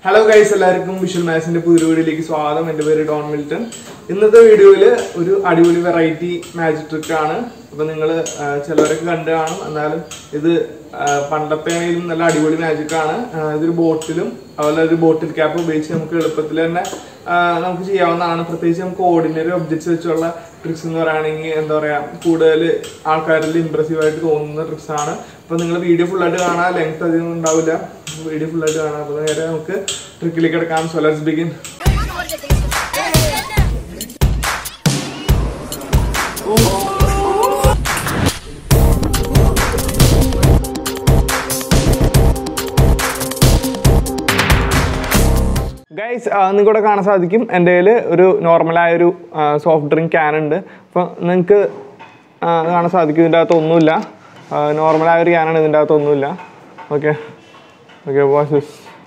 hello guys എല്ലാവർക്കും visual മാത്സിന്റെ പുതിയ വീഡിയോയിലേക്ക് സ്വാഗതം എൻ്റെ പേര് ഡോൺ മിൽട്ടൺ ഇന്നത്തെ വീഡിയോയിൽ ഒരു അടിപൊളി വെറൈറ്റി മാജിക് ട്രിക്ക് ആണ് അപ്പൊ നിങ്ങൾ ചിലരൊക്കെ കണ്ടു കാണും എന്നാലും ഇത് ആ, പണ്ടത്തെയാണെങ്കിലും നല്ല അടിപൊളി മാജിക് ആണ് ആ, ഇതൊരു ബോട്ടിലും അതുപോലെ ഒരു ബോട്ടിൽ ക്യാപ്പ് ഉപയോഗിച്ച് നമുക്ക് എളുപ്പത്തിൽ തന്നെ ആ, നമുക്ക് ചെയ്യാവുന്നതാണ് പ്രത്യേകിച്ച് നമുക്ക് ഓർഡിനറി ഒബ്ജക്ട്സ് വെച്ചുള്ള ട്രിക്സ് എന്ന് പറയുകയാണെങ്കിൽ എന്താ പറയാ കൂടുതൽ ആൾക്കാരിൽ ഇമ്പ്രസീവ് ആയിട്ട് തോന്നുന്ന ട്രിക്സ് ആണ് അപ്പൊ നിങ്ങൾ വീഡിയോ ഫുൾ ആയിട്ട് കാണാൻ ലെങ്ത് അധികം ഉണ്ടാവില്ല വീഡിയോ ഫുൾ ആയിട്ട് കാണാം അപ്പൊ നേരെ നമുക്ക് ട്രിക്കിലേക്ക് എടുക്കാം സോ ലെറ്റ്സ് ബിഗിൻ ഗൈസ് നിങ്ങൾക്കിവിടെ കാണാൻ സാധിക്കും എൻ്റെ കയ്യിൽ ഒരു നോർമലായ ഒരു സോഫ്റ്റ് ഡ്രിങ്ക് ക്യാൻ ഉണ്ട് അപ്പോൾ നിങ്ങൾക്ക് കാണാൻ സാധിക്കും ഇതിൻ്റെ അകത്ത് ഒന്നുമില്ല നോർമലായ ഒരു ക്യാനാണ് ഇതിൻ്റെ അകത്ത് ഒന്നുമില്ല ഓക്കെ ഓക്കെ വാഷ്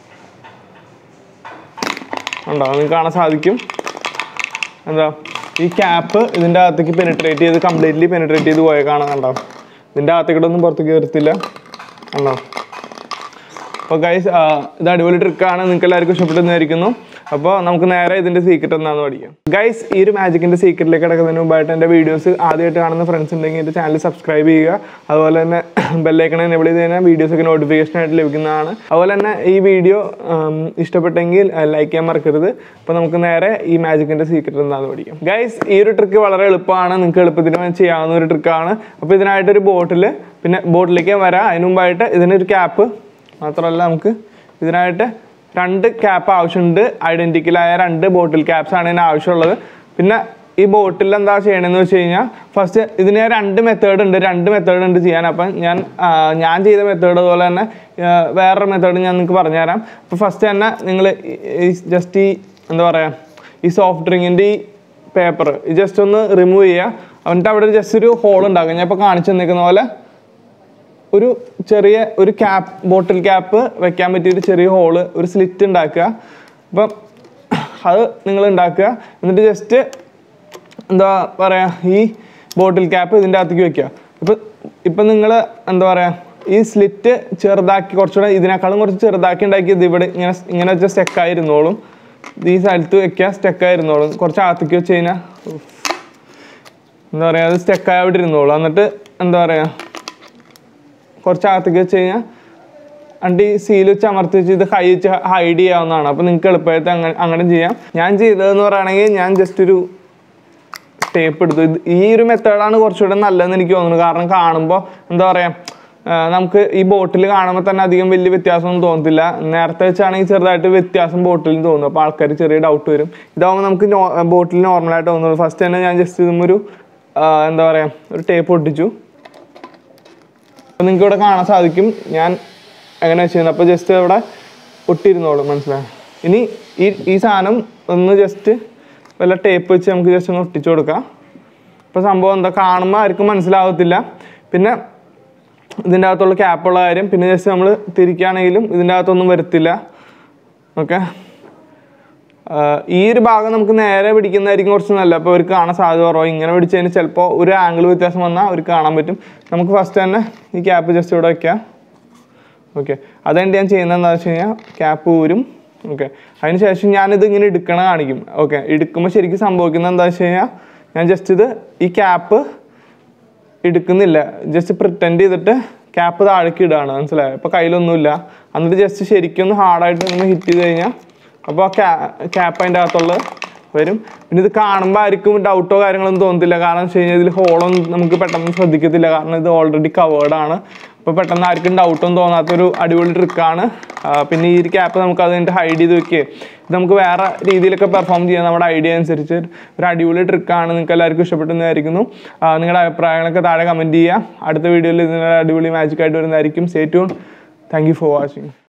ഉണ്ടോ നിങ്ങൾക്ക് കാണാൻ സാധിക്കും എന്താ ഈ ക്യാപ്പ് ഇതിൻ്റെ അകത്തേക്ക് പെനിട്രേറ്റ് ചെയ്ത് കംപ്ലീറ്റ്ലി പെനിട്രേറ്റ് ചെയ്ത് പോയ കാണാൻ കണ്ടോ ഇതിൻ്റെ അകത്തേക്കിട്ടൊന്നും പുറത്തേക്ക് വരത്തില്ല കണ്ടോ അപ്പോൾ ഗൈസ് ഇത് അടിപൊളി ട്രിക്കാണ് നിങ്ങൾക്ക് എല്ലാവർക്കും ഇഷ്ടപ്പെട്ടെന്നായിരിക്കുന്നു അപ്പോൾ നമുക്ക് നേരെ ഇതിൻ്റെ സീക്രട്ട് എന്താണെന്ന് പഠിക്കാം ഗൈസ് ഈ ഒരു മാജിക്കിൻ്റെ സീക്രട്ടിലേക്ക് കിടക്കുന്നതിന് മുമ്പായിട്ട് എൻ്റെ വീഡിയോസ് ആദ്യമായിട്ട് കാണുന്ന ഫ്രണ്ട്സ് ഉണ്ടെങ്കിൽ എൻ്റെ ചാനൽ സബ്സ്ക്രൈബ് ചെയ്യുക അതുപോലെ തന്നെ ബെല്ലൈക്കൺ എനേബിൾ ചെയ്ത് കഴിഞ്ഞാൽ വീഡിയോസൊക്കെ നോട്ടിഫിക്കേഷൻ ആയിട്ട് ലഭിക്കുന്നതാണ് അതുപോലെ തന്നെ ഈ വീഡിയോ ഇഷ്ടപ്പെട്ടെങ്കിൽ ലൈക്ക് ചെയ്യാൻ മറക്കരുത് അപ്പോൾ നമുക്ക് നേരെ ഈ മാജിക്കിൻ്റെ സീക്രട്ട് എന്താണെന്ന് പഠിക്കാം ഗൈസ് ഈ ഒരു ട്രിക്ക് വളരെ എളുപ്പമാണ് നിങ്ങൾക്ക് എളുപ്പത്തിന് ചെയ്യാവുന്ന ഒരു ട്രിക്കാണ് അപ്പോൾ ഇതിനായിട്ടൊരു ബോട്ടിൽ പിന്നെ ബോട്ടിലേക്ക് വരാം അതിന് മുമ്പായിട്ട് ഇതിനൊരു ക്യാപ്പ് മാത്രമല്ല നമുക്ക് ഇതിനായിട്ട് രണ്ട് ക്യാപ്പ് ആവശ്യമുണ്ട് ഐഡൻറ്റിക്കലായ രണ്ട് ബോട്ടിൽ ക്യാപ്സ് ആണ് ഇതിന് ആവശ്യമുള്ളത് പിന്നെ ഈ ബോട്ടിൽ എന്താ ചെയ്യണമെന്ന് വെച്ച് കഴിഞ്ഞാൽ ഫസ്റ്റ് ഇതിന് രണ്ട് മെത്തേഡ് ഉണ്ട് രണ്ട് മെത്തേഡ് ഉണ്ട് ചെയ്യാൻ അപ്പം ഞാൻ ആ, ഞാൻ ചെയ്ത മെത്തേഡ് പോലെ തന്നെ ആ, വേറൊരു മെത്തേഡ് ഞാൻ നിങ്ങൾക്ക് പറഞ്ഞുതരാം അപ്പോൾ ഫസ്റ്റ് തന്നെ നിങ്ങൾ ജസ്റ്റ് ഈ എന്താ പറയുക ഈ സോഫ്റ്റ് ഡ്രിങ്കിൻ്റെ ഈ പേപ്പർ ജസ്റ്റ് ഒന്ന് റിമൂവ് ചെയ്യുക എന്നിട്ട് അവിടെ ജസ്റ്റ് ഒരു ഹോൾ ഉണ്ടാകും ഞാൻ ഇപ്പോൾ കാണിച്ചു തന്നിരിക്കുന്ന പോലെ ഒരു ചെറിയ ഒരു ക്യാപ്പ് ബോട്ടിൽ ക്യാപ്പ് വെക്കാൻ പറ്റിയ ഒരു ചെറിയ ഹോള് ഒരു സ്ലിറ്റ് ഉണ്ടാക്കുക അപ്പം അത് നിങ്ങൾ ഉണ്ടാക്കുക എന്നിട്ട് ജസ്റ്റ് എന്താ പറയുക ഈ ബോട്ടിൽ ക്യാപ്പ് ഇതിൻ്റെ അകത്തേക്ക് വെക്കുക ഇപ്പം ഇപ്പം നിങ്ങൾ എന്താ പറയുക ഈ സ്ലിറ്റ് ചെറുതാക്കി കുറച്ചുകൂടെ ഇതിനേക്കാളും കുറച്ച് ചെറുതാക്കി ഉണ്ടാക്കി ഇത് ഇവിടെ ഇങ്ങനെ ഇങ്ങനെ വെച്ചാൽ സ്റ്റെക്കായിരുന്നോളും ഈ സ്ഥലത്ത് വെക്കുക സ്റ്റെക്കായിരുന്നോളും കുറച്ച് അകത്തേക്ക് വെച്ച് കഴിഞ്ഞാൽ എന്താ പറയുക അത് സ്റ്റെക്കായി അവിടെ ഇരുന്നോളും എന്നിട്ട് എന്താ പറയുക കുറച്ച് അകത്തേക്ക് വെച്ച് കഴിഞ്ഞാൽ അണ്ട് ഈ സീൽ വെച്ച് അമർത്തി വെച്ച് ഇത് ഹൈ വെച്ച് ഹൈഡ് ചെയ്യാവുന്നതാണ് അപ്പോൾ നിങ്ങൾക്ക് എളുപ്പമായിട്ട് അങ്ങനെ അങ്ങനെ ചെയ്യാം ഞാൻ ചെയ്തതെന്ന് പറയുകയാണെങ്കിൽ ഞാൻ ജസ്റ്റ് ഒരു ടേപ്പ് എടുത്തു ഇത് ഈ ഒരു മെത്തേഡാണ് കുറച്ചുകൂടെ നല്ലതെന്ന് എനിക്ക് തോന്നുന്നു കാരണം കാണുമ്പോൾ എന്താ പറയുക നമുക്ക് ഈ ബോട്ടിൽ കാണുമ്പോൾ തന്നെ അധികം വലിയ വ്യത്യാസമൊന്നും തോന്നത്തില്ല നേരത്തെ വെച്ചാണെങ്കിൽ ചെറുതായിട്ട് വ്യത്യാസം ബോട്ടിൽ തോന്നും അപ്പോൾ ആൾക്കാർ ചെറിയ ഡൗട്ട് വരും ഇതാകുമ്പോൾ നമുക്ക് ബോട്ടിൽ നോർമലായിട്ട് തോന്നുള്ളൂ ഫസ്റ്റ് തന്നെ ഞാൻ ജസ്റ്റ് ഇതുമൊരു എന്താ പറയുക ഒരു ടേപ്പ് ഒട്ടിച്ചു അപ്പോൾ നിങ്ങൾക്ക് ഇവിടെ കാണാൻ സാധിക്കും ഞാൻ എങ്ങനെ ചെയ്യുന്നത് അപ്പോൾ ജസ്റ്റ് ഇവിടെ ഒട്ടിരുന്നോളും മനസ്സിലായി ഇനി ഈ ഈ സാധനം ഒന്ന് ജസ്റ്റ് വല്ല ടേപ്പ് വെച്ച് നമുക്ക് ജസ്റ്റ് ഒന്ന് ഒട്ടിച്ചു കൊടുക്കാം അപ്പോൾ സംഭവം എന്താ കാണുമ്പോൾ ആർക്കും മനസ്സിലാവത്തില്ല പിന്നെ ഇതിൻ്റെ അകത്തുള്ള ക്യാപ്പുള്ള കാര്യം പിന്നെ ജസ്റ്റ് നമ്മൾ തിരിക്കുകയാണെങ്കിലും ഇതിൻ്റെ അകത്തൊന്നും വരത്തില്ല ഓക്കെ ഈ ഒരു ഭാഗം നമുക്ക് നേരെ പിടിക്കുന്നതായിരിക്കും കുറച്ച് നല്ല അപ്പോൾ അവർക്ക് കാണാൻ സാധ്യത കുറവ് ഇങ്ങനെ പിടിച്ചതിന് ചിലപ്പോൾ ഒരു ആംഗിൾ വ്യത്യാസം വന്നാൽ അവർക്ക് കാണാൻ പറ്റും നമുക്ക് ഫസ്റ്റ് തന്നെ ഈ ക്യാപ്പ് ജസ്റ്റ് ഇവിടെ വയ്ക്കാം ഓക്കെ അതുകൊണ്ട് ഞാൻ ചെയ്യുന്നത് എന്താണെന്ന് വെച്ച് കഴിഞ്ഞാൽ ക്യാപ്പ് ഊരും ഓക്കെ അതിന് ശേഷം ഞാനിത് ഇങ്ങനെ എടുക്കണ കാണിക്കും ഓക്കെ എടുക്കുമ്പോൾ ശരിക്കും സംഭവിക്കുന്നത് എന്താണെന്ന് വെച്ച് കഴിഞ്ഞാൽ ഞാൻ ജസ്റ്റ് ഇത് ഈ ക്യാപ്പ് എടുക്കുന്നില്ല ജസ്റ്റ് പ്രിറ്റൻഡ് ചെയ്തിട്ട് ക്യാപ്പ് താഴേക്ക് ഇടുകയാണ് മനസ്സിലായോ ഇപ്പോൾ കയ്യിലൊന്നുമില്ല എന്നിട്ട് ജസ്റ്റ് ശരിക്കും ഒന്ന് ഹാർഡായിട്ട് ഒന്ന് ഹിറ്റ് ചെയ്ത് കഴിഞ്ഞാൽ അപ്പോൾ ആ ക്യാ ക്യാപ്പ് അതിൻ്റെ അകത്തുള്ളത് വരും പിന്നെ ഇത് കാണുമ്പോൾ ആർക്കും ഡൗട്ടോ കാര്യങ്ങളൊന്നും തോന്നത്തില്ല കാരണം വെച്ച് കഴിഞ്ഞാൽ ഇതിൽ ഹോളൊന്നും നമുക്ക് പെട്ടെന്ന് ശ്രദ്ധിക്കത്തില്ല കാരണം ഇത് ഓൾറെഡി കവേർഡ് ആണ് അപ്പോൾ പെട്ടെന്ന് ആർക്കും ഡൗട്ടൊന്നും തോന്നാത്തൊരു അടിപൊളി ട്രിക്കാണ് പിന്നെ ഈ ഒരു ക്യാപ്പ് നമുക്ക് അതിൻ്റെ ഹൈഡ് ചെയ്ത് വെക്കുകയും ഇത് നമുക്ക് വേറെ രീതിയിലൊക്കെ പെർഫോം ചെയ്യാൻ നമ്മുടെ ഐഡിയ അനുസരിച്ച് ഒരു അടിപൊളി ട്രിക്കാണ് നിങ്ങൾക്ക് എല്ലാവർക്കും ഇഷ്ടപ്പെട്ടെന്നായിരിക്കുന്നു ആ, നിങ്ങളുടെ അഭിപ്രായങ്ങളൊക്കെ താഴെ കമൻറ്റ് ചെയ്യുക അടുത്ത വീഡിയോയിൽ ഇതിൻ്റെ അടിപൊളി മാജിക് ആയിട്ട് വരുന്നതായിരിക്കും stay tune thank you for watching